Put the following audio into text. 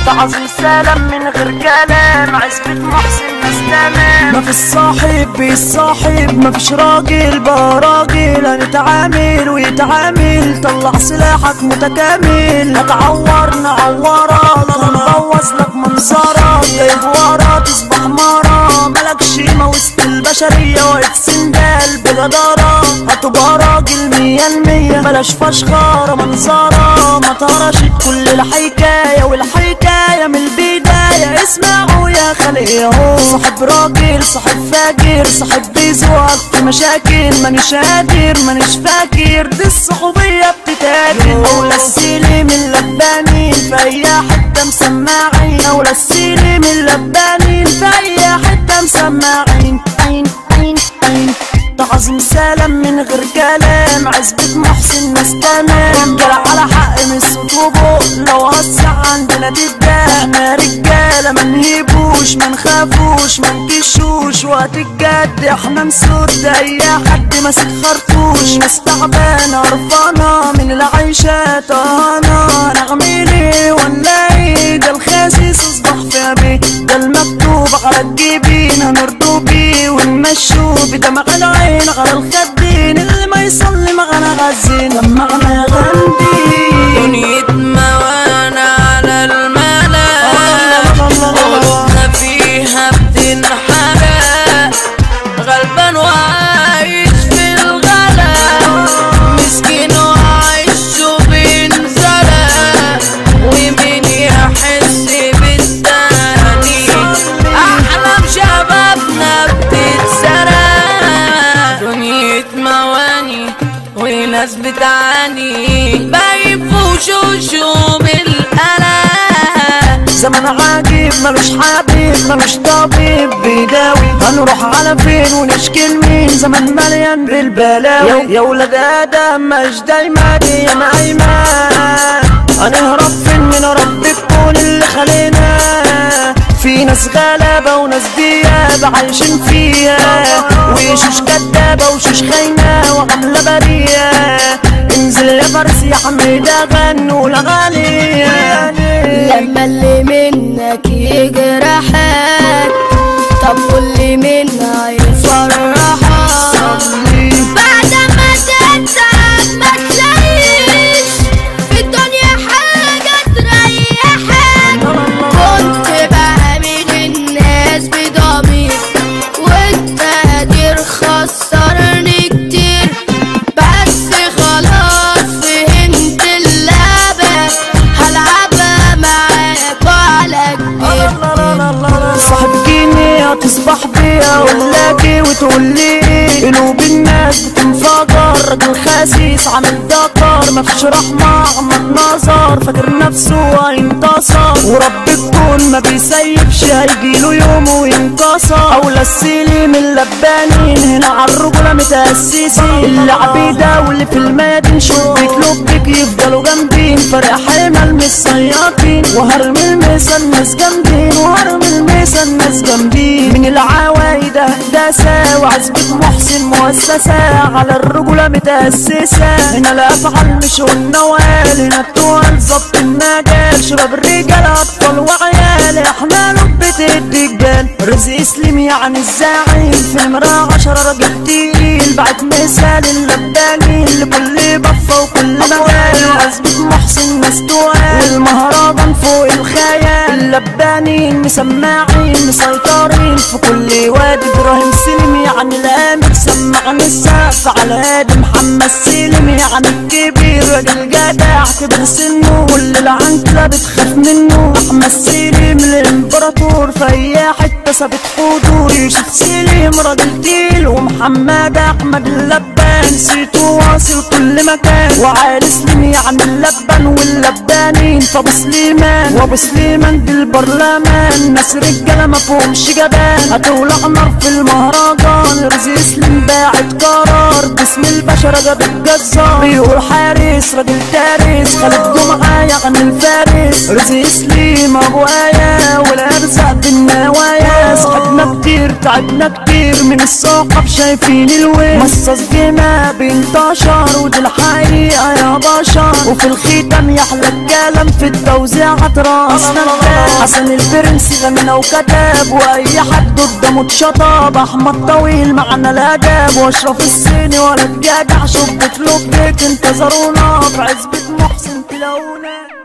تعظيم سلام من غير كلام عزبة محسن ناس تمام ما في الصاحب بيصاحب ما فيش راجل بقى راجل هنتعامل ويتعامل طلع سلاحك متكامل هتعور نعورك هنبوظ لك منظرك جايب ورا تصبح مرة ملكش ما وسط البشرية واقف سندال بجدارة هتبقى راجل مية المية بلاش فشخرة منظرة ما تهرشت كل الحكاية والحكاية من البداية اسمعوا يا خلق ياهو صاحب راجل صاحب فاجر صاحب بيزوق في مشاكل مانيش قادر مانيش فاكر دي الصحوبية بتتاكل أولى السيلي من لبانين في أي حتة مسماعين أولى السيلي من لبانين في أي حتة مسماعين عين عين عين تعظيم سلام من غير كلام عزبة محسن ناس تمام رجالة على حق من الصوت وبق لو وسع عندنا تتباع احنا رجالة ما نهيبوش ما نخافوش ما نكشوش وقت الجد احنا نسد اي حد ماسك خرطوش ناس تعبانة قرفانة من العيشة طهانة نغميلي ونلاقي ده الخاسس اصبح في بيه ده المكتوب على الجبين هنرضو بيه ونمشوا بدمع العين على الخدين اللي ما يصلي معنا غزين معنا غندين دنيا وانا على الملا قلنا فيها بتنحرق غلبان وعايش في الغلا مسكين وعايش وبينزرق ومين يحس بالتاني احلام شبابنا بتتسرق دنيا مواني وناس بتعاني باين في وشوشهم القلق زمن عجيب ملوش حبيب ملوش طبيب بيداوي هنروح على فين ونشكي لمين زمن مليان بالبلاوي يا ولاد ادم مش دايما دي يا ايمان هنهرب فين من رب الكون اللي خلينا في ناس غلابة وناس ديابة عايشين فيها وشوش كدابة وشوش خاينة وعاملة برية انزل يا فارس يا حميدة غنوا الأغاني لما اللي منك يجرحك طب واللي منا يفرحك بعد ما تتعب ما تلاقيش في الدنيا حاجة تريحك كنت بعمل الناس بضمير وانت قادر خسرني كتير بس خلاص فهمت اللعبة هلعبها معاك وعلى كبير صاحب جيني هتصبح بيا ولاقي وتقول لي قلوب الناس بتنفجر راجل خسيس عامل دكر مفيش رحمة عمك نظر فاكر نفسه هينتصر ورب الكون ما بيسيبش هيجيله يوم وينكسر أولى السيلي من اللبانين هنا عالرجولة متأسسين اللعب ده واللي في المدين شبك لبك يفضلوا جامدين فرق حمل مش صياطين وهرم الميسا الناس جامدين وهرم الميسا الناس جامدين من العوايد هندسة وعزبة محسن مؤسسة على الرجولة متأسسة هنا الأفعال مش والنوال هنا التوال ظبط المجال شباب الرجال أطفال وعيال احنا لبة الرجال رزق سليم يعني الزعيم في نمرة عشرة راجل تقيل بعد مثال اللبانين لكل بفة وكل مجال عزبة محسن ناس توال والمهرجان فوق الخيال اللبانين مسماعين مسيطرين في كل وادي ابراهيم سلم يعني الامل سمعني السقف على هادي محمد سلم يعني الكبير راجل جدع كبر سنه واللي العنكلة بتخاف منه احمد سلم الامبراطور في اي حتة ثابت حضور يوسف سليم راجل تقيل ومحمد احمد اللبان سيتو واصل كل مكان وعالي سليم يعني اللبن واللبانين فابو سليمان وابو سليمان دي البرلمان ناس رجاله ما فيهمش جبان هتولع نار في المهرجان رزق سليم باعت قرار باسم البشر جاب الجزار بيقول حارس راجل تارس خالد جمعه يعني الفارس رزق سليم ابو ايه والارزاق بالنوايا صاحبنا كتير كتير تعبنا كتير من الصحاب شايفين الوين مصاص جينا بينتشر ودي الحقيقة يا بشر وفي الختام يحلى الكلام في التوزيع راسنا الباب حسن البرنس غنى وكتاب واي حد قدامه اتشطب احمد طويل معنا الاداب واشرف الصيني ولا الجدع شبك لبك انتظرونا في عزبة محسن تلاقونا